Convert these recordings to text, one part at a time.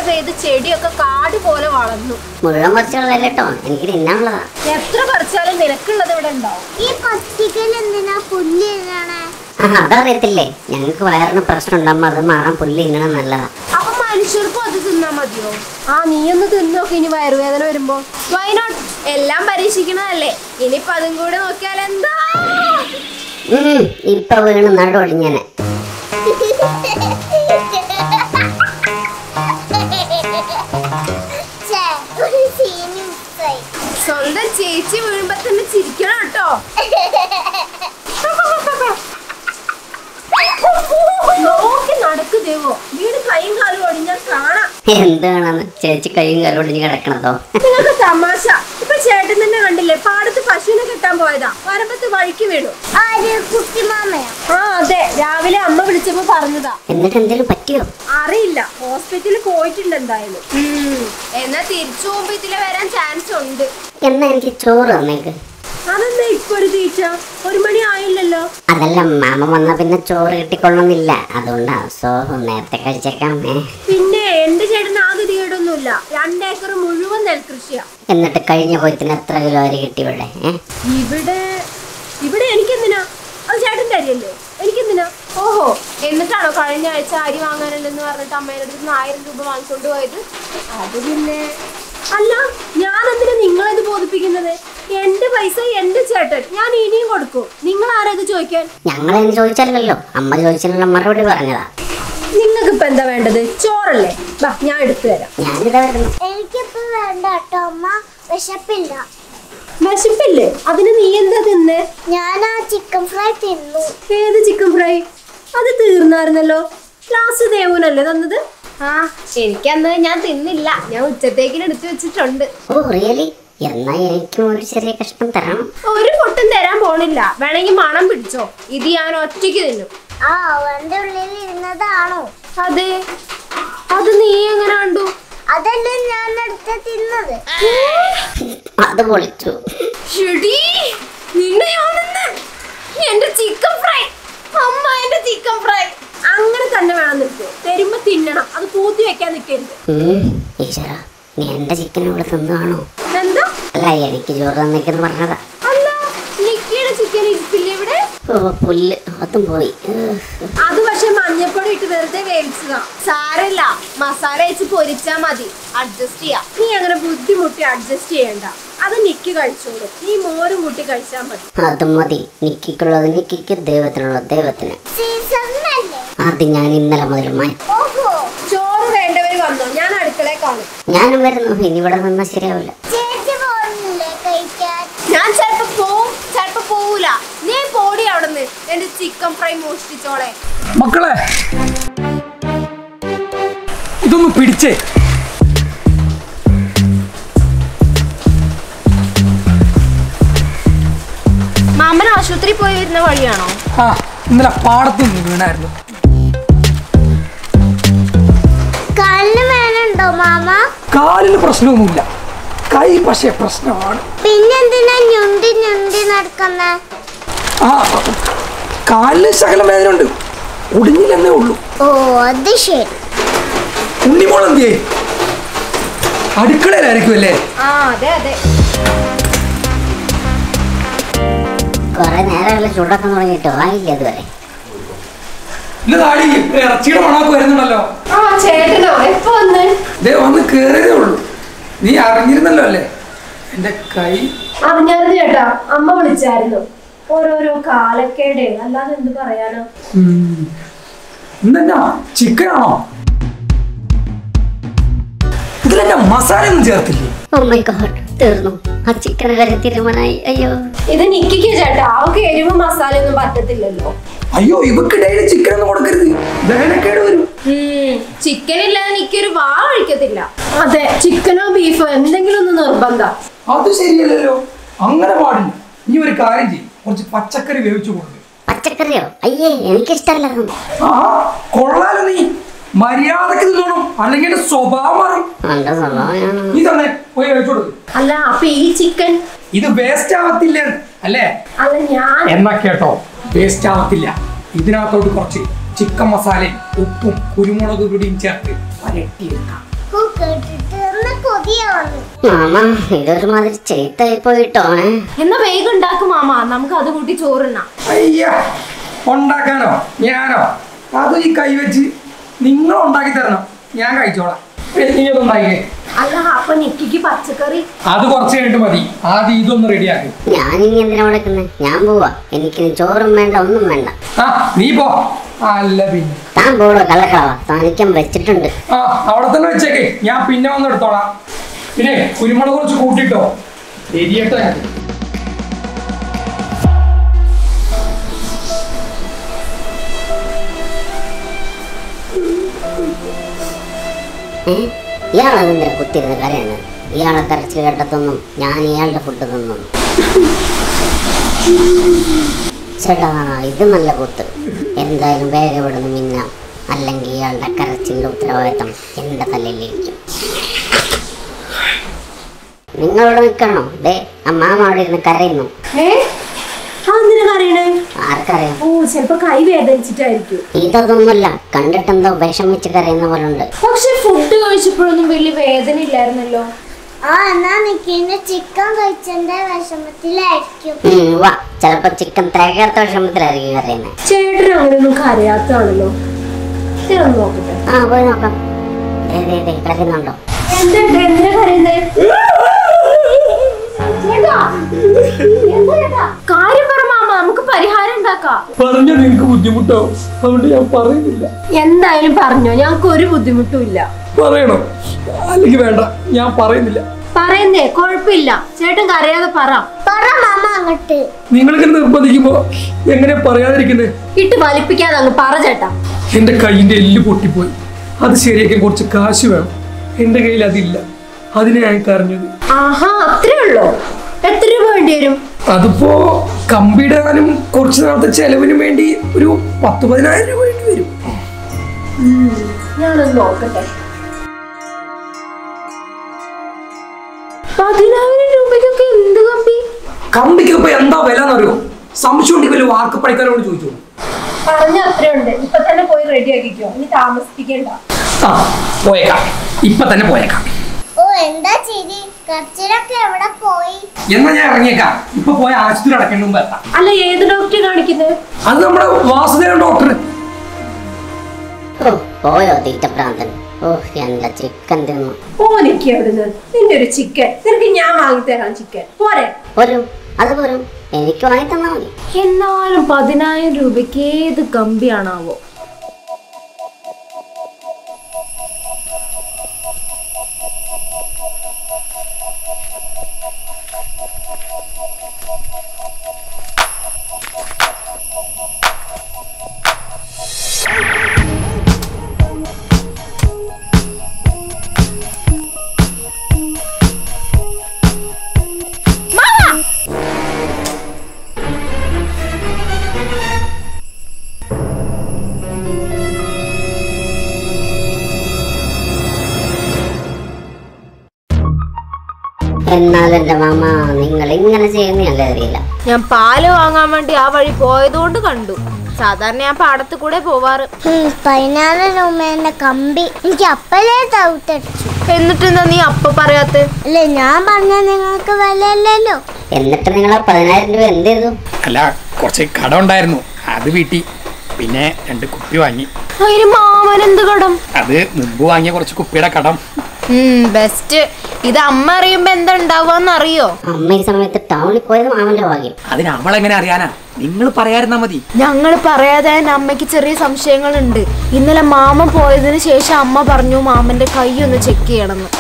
പെയ്ത് ചെടിയൊക്കെ കാട് പോലെ വളർന്നു മുഴുവൻ കുറച്ചുള്ള കേട്ടോ എനിക്ക് തിന്നാനുള്ളതാ എത്ര പറിച്ചാലും നിനക്കുള്ളത് ഇവിടെ ഉണ്ടാവും ഈ പത്തിക്കൽ എന്തിനാ പുല്ല് ഇടണേ ആ, അതറിയത്തില്ലേ ഞങ്ങൾക്ക് വയറിന് പ്രശ്നം ഉണ്ടാകുമ്പോൾ അത് മാറാൻ പുല്ല് ഇങ്ങനെ നല്ലതാ അപ്പൊ മനുഷ്യർക്കും അത് തിന്നാ മതിയോ ആ നീ ഒന്ന് തിന്നോക്ക് ഇനി വയറുവേദന വരുമ്പോ വൈനോട്ട് എല്ലാം പരീക്ഷിക്കണതല്ലേ ഇനിയിപ്പൊ അതും കൂടെ നോക്കിയാൽ എന്താ ഉം, ഇപ്പൊ വീണ് നടുവൊടിഞ്ഞനെ ഛേ, ഒരു scene മിസ്സായി. സ്വന്തം ചേച്ചി വീഴുമ്പോ തന്നെ ചിരിക്കണം കേട്ടോ നോക്കി നടക്ക് ദേവോ വീട് കൈയും കാലും ഒടിഞ്ഞാൽ കാണാം എന്താണെന്ന് ചേച്ചി കൈയും കാലോടിഞ്ഞ് കിടക്കണതോ നിങ്ങൾക്ക് തമാശ ഇപ്പൊ ചേട്ടൻ തന്നെ കണ്ടില്ലേ പാടത്ത് പശുവിനെ കെട്ടാൻ പോയതാ വരമ്പത്ത് വഴിക്ക് വീണു ആര് കുട്ടിമാമയോ ആ അതെ രാവിലെ അമ്മ വിളിച്ചപ്പോ പറഞ്ഞതാ എന്നിട്ട് എന്തേലും പറ്റിയോ അറിയില്ല ഹോസ്പിറ്റലിൽ പോയിട്ടുണ്ട് എന്തായാലും ഉം, എന്നാ തിരിച്ചു പോകുമ്പോ ഇതിലെ വരാൻ ചാൻസ് ഉണ്ട് എന്നാ എനിക്ക് ചോറ് തന്നേക്ക് അതെന്താ ഇപ്പൊ ഒരു തീറ്റ ഒരു മണി ആയില്ലല്ലോ അതല്ല മാമ വന്നാ പിന്നെ ചോറ് കിട്ടിക്കൊള്ളുന്നില്ല അതുകൊണ്ടാ സോ നേരത്തെ കഴിച്ചേക്കാം ഏ. പിന്നെ എന്റെ ചേട്ടന് ആ ഗതികേടൊന്നുമില്ല രണ്ടേക്കർ മുഴുവൻ നെൽകൃഷിയാ എന്നിട്ട് കഴിഞ്ഞ പോയത്തിന് എത്ര കിലോ അരി കിട്ടി ഇവിടെ ഏ? ഇവിടെ ഇവിടെ എനിക്കെന്തിനാ അത് ചേട്ടന്റെ അരിയല്ലേ എനിക്കെന്തിനാ ഓഹോ എന്നിട്ടാണോ കഴിഞ്ഞ ആഴ്ച അരി വാങ്ങാനുണ്ടെന്ന് പറഞ്ഞിട്ട് അമ്മേടെ അടുത്ത് നിന്ന് ആയിരം രൂപ വാങ്ങിക്കൊണ്ട് പോയത് അത് പിന്നെ അല്ല ഞാൻ എന്തിനാ നിങ്ങളിത് ബോധിപ്പിക്കുന്നത് എന്റെ പൈസ എന്റെ ചേട്ടൻ ഞാൻ ഇനിയും കൊടുക്കും നിങ്ങൾ ആരാ ഇത് ചോദിക്കാൻ ഞങ്ങളെന്ന് ചോദിച്ചാലല്ലോ അമ്മ ചോദിച്ചതിനുള്ള മറുപടി പറഞ്ഞതാ നിങ്ങൾക്ക് ഇപ്പൊ എന്താ വേണ്ടത് ചോറല്ലേ ബാ ഞാൻ എടുത്തു തരാം ഞാനിതാ വരുന്നു എനിക്കിപ്പോ വേണ്ട കേട്ടോ അമ്മ വിശപ്പില്ല വിശപ്പില്ലേ അതിന് നീ എന്താ തിന്നേ ഞാൻ ആ ചിക്കൻ ഫ്രൈ തിന്നു ഏത് ചിക്കൻ ഫ്രൈ അത് തീർന്നായിരുന്നല്ലോ ലാസ്റ്റ് ദേവനല്ലേ തന്നത് ആ എനിക്കന്ന് ഞാൻ തിന്നില്ല ഞാൻ ഉച്ചത്തേക്കിന് എടുത്തു വെച്ചിട്ടുണ്ട് ഓ റിയലി എന്നാ എനിക്കും ഒരു ചെറിയ കഷ്ണം തരണം ഒരു പൊട്ടും തരാൻ പോണില്ല വേണമെങ്കിൽ മണം പിടിച്ചോ ഇത് ഞാൻ ഒറ്റയ്ക്ക് തിന്നും ആ അവന്റെ ഉള്ളിൽ ഇരുന്നതാണോ അതെ അത് നീ എങ്ങനെ കണ്ടു അതല്ലേ ഞാൻ അടുത്ത് തിന്നത് അത് പൊളിച്ചു ഷെടി, നിന്നെ ഞാൻ തിന്ന്. എന്റെ ചിക്കൻ ഫ്രൈ അമ്മ എന്റെ ചിക്കൻ ഫ്രൈ അങ്ങനെ തന്നെ വേണം നിൽക്കൂ തരുമ്പോ തിന്നണം അത് പൂത്തി വെക്കാൻ നിൽക്കരുത് ഉം, ഈശ്വര നീ എന്റെ ചിക്കൻ ഇവിടെ തിന്നാണോ എന്താ അല്ല എനിക്ക് ചോറ് തന്നേക്കെന്ന് പറഞ്ഞതാ അല്ല നിക്കിയുടെ ചിക്കൻ ഇരിപ്പില്ലേ ഇവിടെ ഓ പുല്ല് അതും പോയി ഏഹ്. അത് പക്ഷെ മഞ്ഞപ്പൊടി ഇട്ട് വെറുതെ വേവിച്ചതാ സാരല്ല മസാല വെച്ച് പൊരിച്ചാ മതി അഡ്ജസ്റ്റ് ചെയ്യാം നീ അങ്ങനെ ബുദ്ധിമുട്ടി അഡ്ജസ്റ്റ് ചെയ്യണ്ട അത് നിക്കി കഴിച്ചോളൂ നീ മോരും കൂട്ടി കഴിച്ചാൽ മതി അതും മതി നിക്കിക്കുള്ളത് നിക്കിക്ക് ദൈവത്തിനുള്ളത് ദൈവത്തിന് സീസണല്ലേ അത് ഞാൻ ഇന്നലെ മുതൽ മാറ്റി ഓഹോ ചോറ് വേണ്ടവര് വന്നോ ഞാൻ അടുക്കളയിൽ കാണും ഞാനും വരുന്നു ഇനി ഇവിടെ നിന്നാൽ ശരിയാവില്ല ചേച്ചി പോകുന്നില്ലേ കഴിക്കാൻ ഞാൻ ചിലപ്പോ പോവും ചിലപ്പോ പോവൂല നീ പോടി അവിടുന്ന് എന്റെ ചിക്കൻ ഫ്രൈ മോഷ്ടിച്ചോളെ മക്കളെ ഇതൊന്ന് പിടിച്ചേ മാമൻ ആശുപത്രി പോയി വരുന്ന വഴിയാണോ ആ ഇന്നലെ പാടത്ത് നിന്ന് വീണായിരുന്നു കാലിന് വേനുണ്ടോ മാമ കാലിന് പ്രശ്നമൊന്നുമില്ല കൈ പക്ഷേ പ്രശ്നമാണ് പിന്നെന്തിനാ ഞുണ്ടി ഞുണ്ടി നടക്കുന്നേ ആ കാലിന് ശകലം വേദനയുണ്ട് ഒടിഞ്ഞില്ലെന്നേ ഉള്ളൂ ഓ അത് ശരി ഉണ്ണിമോൾ എന്തിയേ അടുക്കളയിലായിരിക്കും അല്ലേ ആ അതെ അതെ കുറെ നേരമല്ല ചൂടാക്കാൻ തുടങ്ങിയിട്ട് ആയില്ല അതുവരെ ഇല്ല താടി ഇറച്ചിയുടെ മണമൊക്കെ വരുന്നുണ്ടല്ലോ ആ ചേട്ടനോ എപ്പോ വന്ന് ദേ വന്ന് കേറിയതേ ഉള്ളൂ നീ അറിഞ്ഞിരുന്നല്ലോ അല്ലേ എന്റെ കൈ അറിഞ്ഞായിരുന്നു ചേട്ടാ അമ്മ വിളിച്ചായിരുന്നു ഓരോരോ കാലക്കേടെ അല്ലാതെ എന്ത് പറയാനോ ഉം. ഇന്നെന്നാ ചിക്കനാണോ ഇതിലെന്നാ മസാല ഒന്നും ചേർത്തില്ലേ ഓ മൈ ഗോഡ് തീർന്നു ആ ചിക്കൻ വരെ തീരുമാനമായി അയ്യോ ഇത് നിക്കിക്ക് ചേട്ടാ അവക്ക് എരിവ് മസാല ഒന്നും പറ്റത്തില്ലല്ലോ അയ്യോ ഇവക്ക് ഡെയിലി ചിക്കൻ ഒന്നും കൊടുക്കരുത് ദഹനക്കേട് വരും ചിക്കൻ ഇല്ലാതെ എനിക്കൊരു വാ കഴിക്കത്തില്ല അതെ ചിക്കനോ ബീഫോ എന്തെങ്കിലും ഒന്ന് നിർബന്ധം അത് ശരിയല്ലല്ലോ അങ്ങനെ പാടില്ല നീ ഒരു കാര്യം ചെയ്യും കുറച്ച് പച്ചക്കറി വേവിച്ചു കൊടുക്കും പച്ചക്കറിയോ അയ്യേ എനിക്കിഷ്ടമല്ല അതൊന്നും. ആ കൊള്ളാലോ നീ മര്യാദക്ക് തിന്നണം അല്ലെങ്കിൽ എന്റെ സ്വഭാവം മാറും നല്ല സ്വഭാവമാണ് നീ തന്നെ പോയി വേവിച്ചു കൊടുക്കും അല്ല അപ്പൊ ഈ ചിക്കൻ ഇത് വേസ്റ്റ് ആവത്തില്ല അല്ലേ അല്ല ഞാൻ എന്നാ കേട്ടോ വേസ്റ്റ് ആവത്തില്ല ഇതിനകത്തോട്ട് കുറച്ച് ചിക്കൻ മസാലയും ഉപ്പും കുരുമുളക് പൊടിയും ചേർത്ത് വരട്ടിയെടുക്കാം ഓ കേട്ടിട്ട് ഒന്ന് കൊതിയാവുന്നു മാമ ഇതൊരുമാതിരി ചെയ്ത്തായി പോയിട്ടോ ഏ എന്നാ വേഗം ഉണ്ടാക്കും മാമ നമുക്ക് അത് കൂട്ടി ചോറുണ്ണാം അയ്യ ഉണ്ടാക്കാനോ ഞാനോ അത് ഈ കൈവച്ച് നിങ്ങൾ ഉണ്ടാക്കി തരണം ഞാൻ കഴിച്ചോളാം നീ ഒന്ന് ഉണ്ടാക്കിയേ അല്ല അപ്പൊ നിക്കിക്ക് പച്ചക്കറി അത് കുറച്ച് കഴിഞ്ഞിട്ട് മതി ആദ്യം ഇതൊന്ന് റെഡിയാക്കി ഞാനിനി എന്തിനാ വിളിക്കുന്നത് ഞാൻ പോവാ എനിക്കിനി ചോറും വേണ്ട ഒന്നും വേണ്ട ആ നീ പോ അല്ല പിന്നെ താൻ പോടോ കള്ളക്കളവാ താനിക്കാൻ വെച്ചിട്ടുണ്ട് ആ അവിടെ തന്നെ വെച്ചേക്കേ ഞാൻ പിന്നെ വന്ന് എടുത്തോളാം പിന്നെ കുരുമുളക് കുറച്ച് കൂട്ടിട്ടോ എരിയട്ടെ ഏ ഇയാളെന്തിനാ കുത്തിരുന്ന് കരയുന്നത് ഇയാളെ കരച്ച് കേട്ടതൊന്നും ഞാൻ ഇയാളുടെ ഫുഡ് തിന്നു ചേട്ടാ ഇത് നല്ല കുത്ത് എന്തായാലും വേഗം ഇവിടുന്ന് മിന്നാം അല്ലെങ്കിൽ ഇയാളുടെ കരച്ചിൻ്റെ ഉത്തരവാദിത്തം എൻ്റെ തലയിലിരിക്കും നിങ്ങളിവിടെ നിൽക്കണോ ദേ ആ മാമ അവിടെ ഇരുന്ന് കരയുന്നു ഏ ആ എന്തിനാ കറിയണേ ആർക്കറിയാം ഓ ചിലപ്പോ കൈ വേദനിച്ചിട്ടായിരിക്കും ഇതൊന്നുമല്ല കണ്ടിട്ടെന്തോ വിഷമിച്ച് കരയുന്ന പോലെ ഉണ്ട് പക്ഷെ ഫുഡ് കഴിച്ചപ്പോഴൊന്നും വലിയ വേദന ഇല്ലായിരുന്നല്ലോ ആ എന്നാ നിക്കിന്റെ ചിക്കൻ കഴിച്ചതിന്റെ വിഷമത്തിലായിരിക്കും ഉം, വാ ചിലപ്പോ ചിക്കൻ തികയാത്ത വിഷമത്തിലായിരിക്കും കരയുന്നത് ചേട്ടൻ അങ്ങനെയൊന്നും കരയാത്താണല്ലോ ഇതൊന്ന് നോക്കട്ടെ ആ പോയി നോക്കാം ദേ, ദേ, ദേ, കരയുന്നുണ്ടോ എന്താ ഏട്ടാ, എന്തിനാ കരയുന്നേ ചേട്ടാ, എന്താ ചേട്ടാ? കാര്യം പറ മാമ നമുക്ക് പരിഹാരം ഉണ്ടാക്കാം പറഞ്ഞ നിനക്ക് ബുദ്ധിമുട്ടാവും അതുകൊണ്ട് ഞാൻ പറയുന്നില്ല എന്തായാലും പറഞ്ഞോ ഞങ്ങൾക്ക് ഒരു ബുദ്ധിമുട്ടും ഇല്ല പറയണോ അല്ലെങ്കിൽ വേണ്ട ഞാൻ പറയുന്നില്ല പറയുന്നേ കുഴപ്പമില്ല ചേട്ടൻ കരയാതെ പറ പറ മാമ അങ്ങോട്ട് നിങ്ങളിങ്ങനെ നിർബന്ധിക്കുമ്പോ എങ്ങനെ പറയാതിരിക്കുന്നത് ഇട്ട് വലിപ്പിക്കാതെ അങ്ങ് പറ ചേട്ടാ എന്റെ കൈയിന്റെ എല്ല് പൊട്ടിപ്പോയി അത് ശരിയാക്കാൻ കുറച്ച് കാശ് വേണം എന്റെ കയ്യിൽ അതില്ല അതിനെ ഞാൻ കരഞ്ഞത് ആഹാ അത്രേ ഉള്ളോ എത്ര രൂപ വേണ്ടി വരും അതിപ്പോ കമ്പിടാനും കുറച്ച് നാളത്തെ ചെലവിനും വേണ്ടി ഒരു പത്ത് പതിനായിരം രൂപ വേണ്ടി വരും ഞാനൊന്ന് നോക്കട്ടെ പതിനായിരം രൂപയ്ക്കൊക്കെ എന്ത് കമ്പി കമ്പിക്ക് ഇപ്പൊ എന്താ വില എന്നറിയോ സംശയം ഉണ്ടെങ്കിൽ വലിയ വാർക്ക് പഠിക്കാനോട് ചോദിച്ചു പറഞ്ഞ അത്രയുണ്ട് ഇപ്പൊ തന്നെ പോയി റെഡി ആക്കിക്കോ ഇനി താമസിപ്പിക്കണ്ട ആ പോയേക്കാം ഇപ്പൊ തന്നെ പോയേക്കാം ഓ എന്താ ചിരി കച്ചിലൊക്കെ എവിടെ പോയി എന്നാ ഞാൻ ഇറങ്ങിയേക്കാം ഇപ്പൊ പോയ ആശുപത്രി അടക്കേണ്ട മുമ്പ് എത്താം അല്ല ഏത് ഡോക്ടറെ കാണിക്കുന്നത് അത് നമ്മുടെ വാസുദേവൻ ഡോക്ടർ ഓ പോയോ തീറ്റപ്രാന്തൻ ഓ എന്റെ ചിക്കൻ തിന്നു ഓനിക്ക് അവിടുന്ന് നിന്റെ ഒരു ചിക്കൻ നിനക്ക് ഞാൻ വാങ്ങിത്തരാം ചിക്കൻ പോരെ പോരും അത് പോരും എനിക്ക് വാങ്ങി തന്നാ മതി എന്നാലും പതിനായിരം രൂപയ്ക്ക് ഏത് കമ്പിയാണാവോ എന്നാൽ എന്റെ മാമ നിങ്ങൾ ഇങ്ങനെ ചെയ്യുന്നതല്ലേ അറിയില്ല ഞാൻ പാല് വാങ്ങാൻ വേണ്ടി ആ വഴി പോയതുകൊണ്ട് കണ്ടു സാധാരണ ഞാൻ പാടത്ത് കൂടെ പോവാറ് ഉം, പതിനാറ് രൂപേന്റെ കമ്പി എനിക്ക് അപ്പലേ തൗത്തടിച്ചു എന്നിട്ടെന്താ നീ അപ്പ പറയാത്ത അല്ലേ ഞാൻ പറഞ്ഞ നിങ്ങൾക്ക് വിലയല്ലല്ലോ എന്നിട്ട് നിങ്ങൾ ആ പതിനായിരം രൂപ എന്ത് ചെയ്തു അല്ല കുറച്ച് കട ഉണ്ടായിരുന്നു അത് വീട്ടി പിന്നെ രണ്ട് കുപ്പി വാങ്ങി അതിന് മാമൻ എന്ത് കടം അത് മുമ്പ് വാങ്ങിയ കുറച്ച് കുപ്പിയുടെ കടം ബെസ്റ്റ് ഇത് അമ്മ അറിയുമ്പോ എന്താ ഉണ്ടാവുക അറിയോ അമ്മ ഈ സമയത്ത് ടൗണിൽ പോയത് മാമന്റെ ഭാഗ്യം അതിന് അവളെങ്ങനെ അറിയാനാ നിങ്ങൾ പറയാതിരുന്നാ മതി ഞങ്ങൾ പറയാതെ തന്നെ അമ്മയ്ക്ക് ചെറിയ സംശയങ്ങളുണ്ട് ഇന്നലെ മാമൻ പോയതിന് ശേഷം അമ്മ പറഞ്ഞു മാമന്റെ കൈ ഒന്ന് ചെക്ക് ചെയ്യണമെന്ന്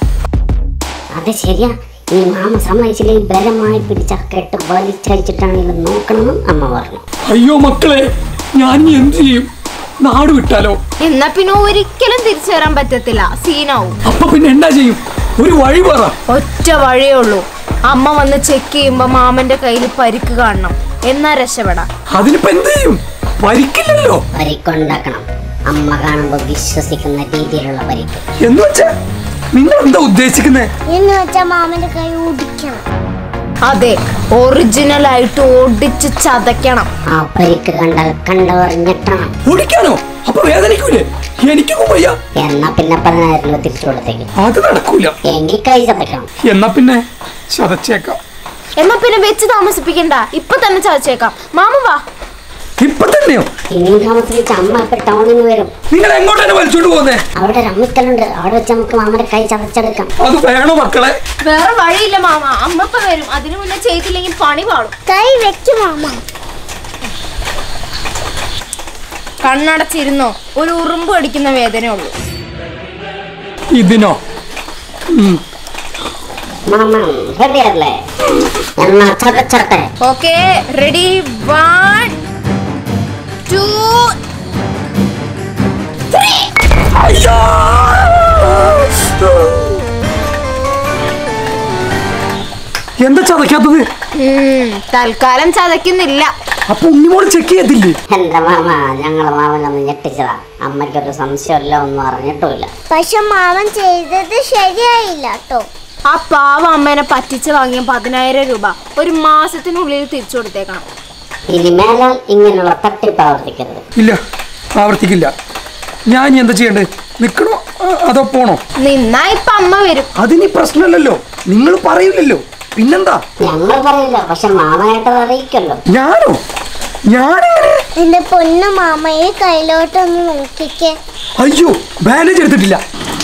അത് ശരിയാ ഈ മാമ സമ്മതിച്ചില്ലെങ്കിൽ ബലമായി പിടിച്ച കെട്ട് വലിച്ചഴിച്ചിട്ടാണെങ്കിലും നോക്കണമെന്നും അമ്മ പറഞ്ഞു അയ്യോ മക്കളെ ഞാൻ ഇനി എന്ത് ചെയ്യും നാട് വിട്ടാലോ എന്നാ പിന്നെ ഒരിക്കലും തിരിച്ചു വരാൻ പറ്റത്തില്ല സീനാവും അപ്പൊ പിന്നെ എന്നാ ചെയ്യും ഒരു വഴി പറ ഒറ്റ വഴിയേ ഉള്ളൂ അമ്മ വന്ന് ചെക്ക് ചെയ്യുമ്പോ മാമന്റെ കയ്യിൽ പരിക്ക് കാണണം എന്നാ രക്ഷപ്പെടാം അതിനിപ്പോ എന്ത് ചെയ്യും പരിക്കില്ലല്ലോ പരിക്കുണ്ടാക്കണം അമ്മ കാണുമ്പോൾ വിശ്വസിക്കുന്ന രീതിയിലുള്ള പരിക്ക് എന്ന് വെച്ചാ നിങ്ങൾ എന്താ ഉദ്ദേശിക്കുന്നേ എന്ന് വെച്ചാ മാമന്റെ കൈ ഒടിക്കണം അതെ ഒറിജിനൽ ആയിട്ട് ഓടിച്ച് ചതയ്ക്കണം ആ പരിക്ക് കണ്ടാൽ കണ്ടവർ ഞെട്ടണം ഓടിക്കാനോ അപ്പൊ വേദനിക്കൂലേ എനിക്കും വയ്യ എന്നാ പിന്നെ പതിനായിരം രൂപ തിരിച്ചു കൊടുത്തേക്ക് അത് നടക്കൂല എങ്കിൽ കൈ ചതക്കണം എന്നാ പിന്നെ ചതച്ചേക്കാം എന്നാ പിന്നെ വെച്ച് താമസിപ്പിക്കണ്ട ഇപ്പൊ തന്നെ ചതച്ചേക്കാം മാമ വാ ഇപ്പൊ തന്നെയോ ഇനിയും താമസിച്ച് അമ്മ ഇപ്പൊ ടൗണിന് വരും നിങ്ങൾ എങ്ങോട്ടാണ് വലിച്ചോണ്ട് പോകുന്നേ അവിടെ ഒരു അമ്മിക്കലുണ്ട് അവിടെ വെച്ച് നമുക്ക് മാമന്റെ കൈ ചതച്ചെടുക്കാം അത് വേണോ മക്കളെ വേറെ വഴിയില്ല മാമ അമ്മ ഇപ്പൊ വരും അതിനു മുന്നേ ചെയ്തില്ലെങ്കിൽ പണി പാടും കൈ വെക്ക് മാമ കണ്ണടച്ചിരുന്നോ ഒരു ഉറുമ്പ് അടിക്കുന്ന വേദനയുള്ളൂ ഇതിനോ ഉം. മാമ റെഡിയല്ലേ എന്നാ ചതച്ചട്ടെ ഓക്കെ റെഡി വൺ ടു അയ്യോ! എന്താ ചതക്കാത്തത് തൽക്കാലം ചതയ്ക്കുന്നില്ല അപ്പൊ ഉണ്ണിമോള് ചെക്ക് ചെയ്യത്തില്ലേ എന്റെ മാമ ഞങ്ങളെ മാമനൊന്ന് ഞെട്ടിച്ചതാ അമ്മയ്ക്കൊരു സംശയമല്ല ഒന്നും അറിഞ്ഞിട്ടുമില്ല പക്ഷെ മാമൻ ചെയ്തത് ശരിയായില്ല കേട്ടോ ആ പാവ അമ്മേനെ പറ്റിച്ച് വാങ്ങിയ പതിനായിരം രൂപ ഒരു മാസത്തിനുള്ളിൽ തിരിച്ചു കൊടുത്തേക്കണം ഇനി മേലാൽ ഇങ്ങനെയുള്ള തട്ടിപ്പ് ആവർത്തിക്കരുത് ഇല്ല ആവർത്തിക്കില്ല ഞാൻ ഇനി എന്താ ചെയ്യണ്ടേ നിക്കണോ ആ, അതോ പോണോ നിന്നാ ഇപ്പൊ അമ്മ വരും അതിനി പ്രശ്നമല്ലല്ലോ നിങ്ങൾ പറയില്ലല്ലോ പിന്നെന്താ ഞങ്ങൾ പറയില്ല പക്ഷെ മാമനായിട്ടത് അറിയിക്കല്ലോ ഞാനോ ഞാനെങ്ങനെ എന്റെ പൊന്നു മാമയെ കയ്യിലോട്ടൊന്ന് നോക്കിക്കേ അയ്യോ ബാൻഡേജ് എടുത്തിട്ടില്ല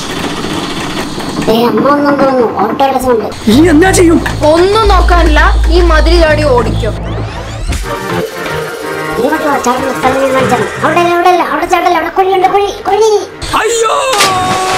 ഏ അമ്മ ഒന്നും തോന്നുന്നു ഓട്ടോ അടച്ചുണ്ട് ഈ എന്നാ ചെയ്യും ഒന്നും നോക്കാനില്ല ഈ മതിൽ ചാടി ഓടിക്കും ഇങ്ങോട്ട് വാ, ചാടുന്ന സ്ഥലം ഞാൻ കാണിച്ചു തരാം. അവിടെ അല്ല അവിടെ അല്ല അവിടെ ചാടല്ല അവിടെ കുഴിയുണ്ട് കുഴി കുഴി അയ്യോ